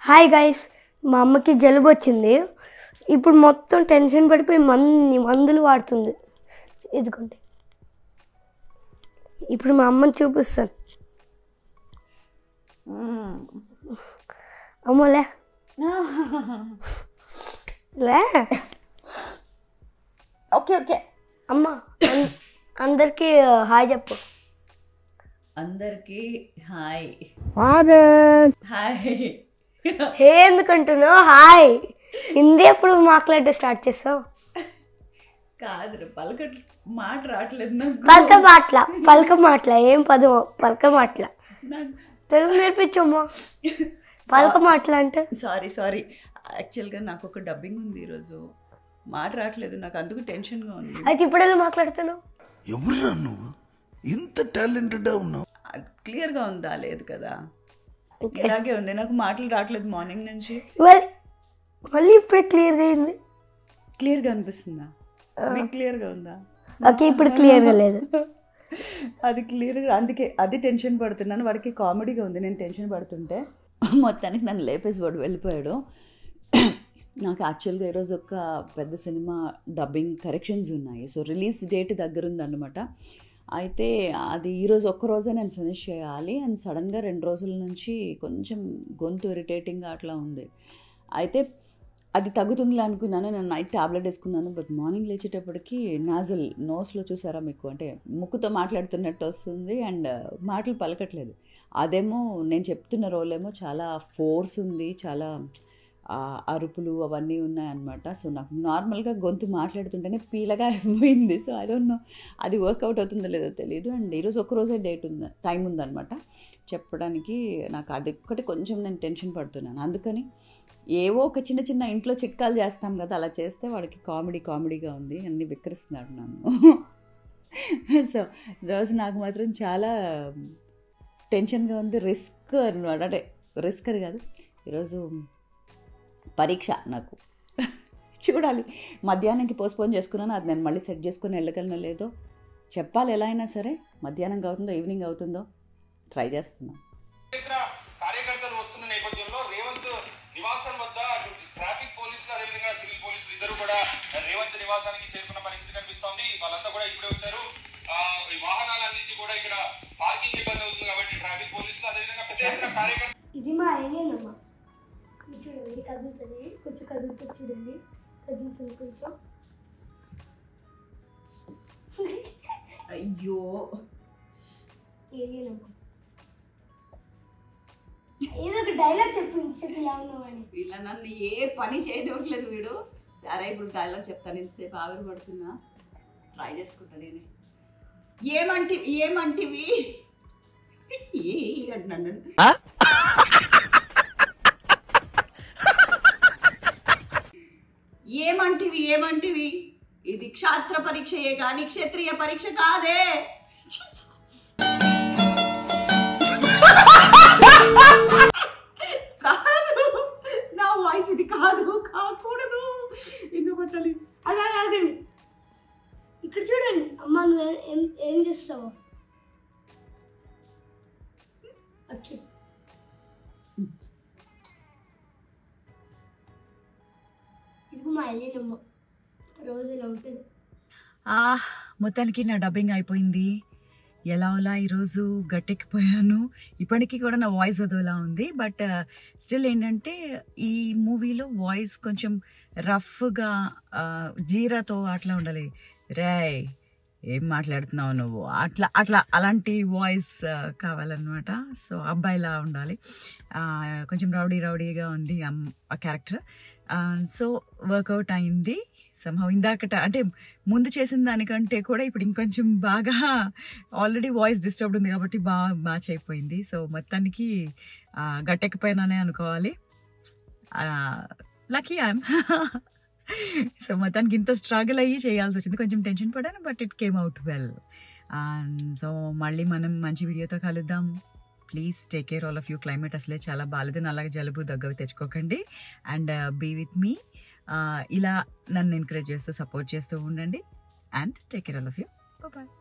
Hi guys మా అమ్మకి జలుబు వచ్చింది ఇప్పుడు మొత్తం టెన్షన్ పడిపోయి మంది మందులు వాడుతుంది ఇదిగోండి ఇప్పుడు మా అమ్మని చూపిస్తాను అమ్మలే లే ఓకే ఓకే అమ్మ అన్- అందరికీ హాయ్ చెప్పు అందరికి హాయ్ హాయ్ హే ఎందుకంటున్నావు హాయ్ హిందీ ఎప్పుడు మాట్లాడడం స్టార్ట్ చేస్తావు కాదు పలకట్ మాట రావట్లేదు నాకు పలక మాట్ల పలక మాట్ల ఏం పదం పలక మాట్ల నాకు తెలుగు నేర్పించమ్మా పలక మాట్ల అంటే సారీ సారీ యాక్చువల్గా నాకు ఒక డబ్బింగ్ ఉంది ఈరోజు మాట రావట్లేదు నాకు అందుకు టెన్షన్గా ఉంది అయితే ఇప్పుడెలా మాట్లాడుతున్నావు ఎవరురా నువ్వు ఇంత టాలెంటెడ్ ఉన్నావు క్లియర్గా ఉందా లేదు కదా ఇలాగే ఉంది నాకు మాటలు రావట్లేదు మార్నింగ్ నుంచి మళ్ళీ మళ్ళీ ఇప్పుడే క్లియర్గా అయింది క్లియర్గా అనిపిస్తుందా మీకు క్లియర్గా ఉందా ఓకే ఇప్పుడు క్లియర్గా లేదు అది క్లియర్గా అందుకే అది టెన్షన్ పడుతున్నాను వాడికి కామెడీగా ఉంది నేను టెన్షన్ పడుతుంటే మొత్తానికి నన్ను లేపేసి వాడు వెళ్ళిపోయాడు నాకు యాక్చువల్గా ఈరోజు ఒక పెద్ద సినిమా డబ్బింగ్ కరెక్షన్స్ ఉన్నాయి సో రిలీజ్ డేట్ దగ్గర ఉందన్నమాట అయితే అది ఈరోజు ఒక్క రోజే నేను ఫినిష్ చేయాలి అండ్ సడన్గా రెండు రోజుల నుంచి కొంచెం గొంతు ఇరిటేటింగ్గా అట్లా ఉంది అయితే అది తగ్గుతుందిలే అనుకున్నాను నేను నైట్ టాబ్లెట్ వేసుకున్నాను బట్ మార్నింగ్ లేచేటప్పటికి నాజల్ నోస్లో చూసారా మీకు అంటే ముక్కుతో మాట్లాడుతున్నట్టు వస్తుంది అండ్ మాటలు పలకట్లేదు అదేమో నేను చెప్తున్న రోల్ ఏమో చాలా ఫోర్స్ ఉంది చాలా ఆ, అరుపులు అవన్నీ ఉన్నాయన్నమాట సో నాకు నార్మల్గా గొంతు మాట్లాడుతుంటేనే పీలగా అయిపోయింది సో ఐ డోంట్ నో అది వర్కౌట్ అవుతుందో లేదో తెలియదు అండ్ ఈరోజు ఒక రోజే డేట్ ఉంది టైం ఉందన్నమాట చెప్పడానికి నాకు అది ఒక్కటి కొంచెం నేను టెన్షన్ పడుతున్నాను అందుకని ఏవో ఒక చిన్న చిన్న ఇంట్లో చిట్కాలు చేస్తాం కదా అలా చేస్తే వాడికి కామెడీ కామెడీగా ఉంది అన్ని విక్రిస్తున్నాడు నన్ను సో రోజు నాకు మాత్రం చాలా టెన్షన్గా ఉంది రిస్క్ అనమాట అంటే రిస్క్ అని కాదు ఈరోజు పరీక్ష నాకు చూడాలి మధ్యాహ్నంకి పోస్ట్పోన్ చేసుకున్నాను అది నేను మళ్ళీ సెట్ చేసుకుని వెళ్ళగలను లేదో చెప్పాలి ఎలా అయినా సరే మధ్యాహ్నం అవుతుందో ఈవినింగ్ అవుతుందో ట్రై చేస్తున్నాను ఇతర కార్యకర్తలు వస్తున్న నేపథ్యంలో రేవంత్ నివాసం వద్ద అటు ట్రాఫిక్ పోలీసులు అదేవిధంగా సివిల్ పోలీసులు ఇద్దరు కూడా రేవంత్ నివాసానికి చేరుకున్న పరిస్థితి కనిపిస్తోంది వాళ్ళంతా కూడా ఇప్పుడే వచ్చారు ఆ, ఈ వాహనాలన్నింటి కూడా ఇక్కడ పార్కింగ్ ఇబ్బంది అవుతుంది కాబట్టి ట్రాఫిక్ పోలీసులు అదేవిధంగా పెద్ద ఎత్తున కార్యకర్తలు ఇది మా ఏలియన్ అమ్మ చూడండి కదులుతుంది కొంచెం కదులుతుంది చూడండి కదులుతుంది కొంచెం అయ్యో ఏలియన్ అమ్మ ఏదో ఒక డైలాగ్ చెప్పు ఇంతసేపు ఇలా ఉన్నామని వీళ్ళ నన్ను ఏ పని చేయనివ్వట్లేదు వీడు సరే ఇప్పుడు డైలాగ్ చెప్తాను ఇంతసేపు ఆవిరి పడుతున్నా ట్రై చేసుకుంటా నేను ఏమంటి ఏమంటివి ఏ అంటున్నాను నన్ను. ఏమంటివి ఏమంటివి ఇది క్షాత్ర పరీక్షయే కానీ క్షత్రియ పరీక్ష కాదే కాదు నా వాయిస్ ఇది కాదు కాకూడదు ఎందుకు పట్టాలి అలా ఆగండి ఇక్కడ చూడండి అమ్మ నువ్వు ఏ- ఏం ఏం చేస్తావు అచ్చు ఇది మా ఏలియన్ అమ్మ రోజు ఇలా ఉంటుంది ఆ, మొత్తానికి నా డబ్బింగ్ అయిపోయింది ఎలా అలా ఈరోజు గట్టెక్కిపోయాను ఇప్పటికీ కూడా నా వాయిస్ అదోలా ఉంది బట్ స్టిల్ ఏంటంటే ఈ మూవీలో వాయిస్ కొంచెం రఫ్గా జీరాతో అట్లా ఉండాలి రేయ్ ఏం మాట్లాడుతున్నావు నువ్వు అట్లా అట్లా అలాంటి వాయిస్ కావాలన్నమాట సో అబ్బాయిలా ఉండాలి ఆ, కొంచెం రౌడీ రౌడీగా ఉంది అమ్- ఆ క్యారెక్టర్ సో వర్కౌట్ అయింది సంహవ్ ఇందాకట అంటే ముందు చేసిన దానికంటే కూడా ఇప్పుడు ఇంకొంచెం బాగా ఆల్రెడీ వాయిస్ డిస్టర్బ్డ్ ఉంది కాబట్టి బాగా మ్యాచ్ అయిపోయింది సో మొత్తానికి ఆ, గట్టెక్కిపోయినానే అనుకోవాలి లక్కీ ఐఎమ్ సో మొత్తానికి ఇంత స్ట్రగుల్ అయ్యి చేయాల్సి వచ్చింది కొంచెం టెన్షన్ పడాను but it came out well so మళ్ళీ మనం మంచి వీడియోతో కలుద్దాం please take care all of you climate అసలే చాలా బాగాలేదు అలాగే జలుబు దగ్గవి తెచ్చుకోకండి అండ్ బీ విత్ మీ ఇలా నన్ను ఎంకరేజ్ చేస్తూ సపోర్ట్ చేస్తూ ఉండండి and take care all of you bye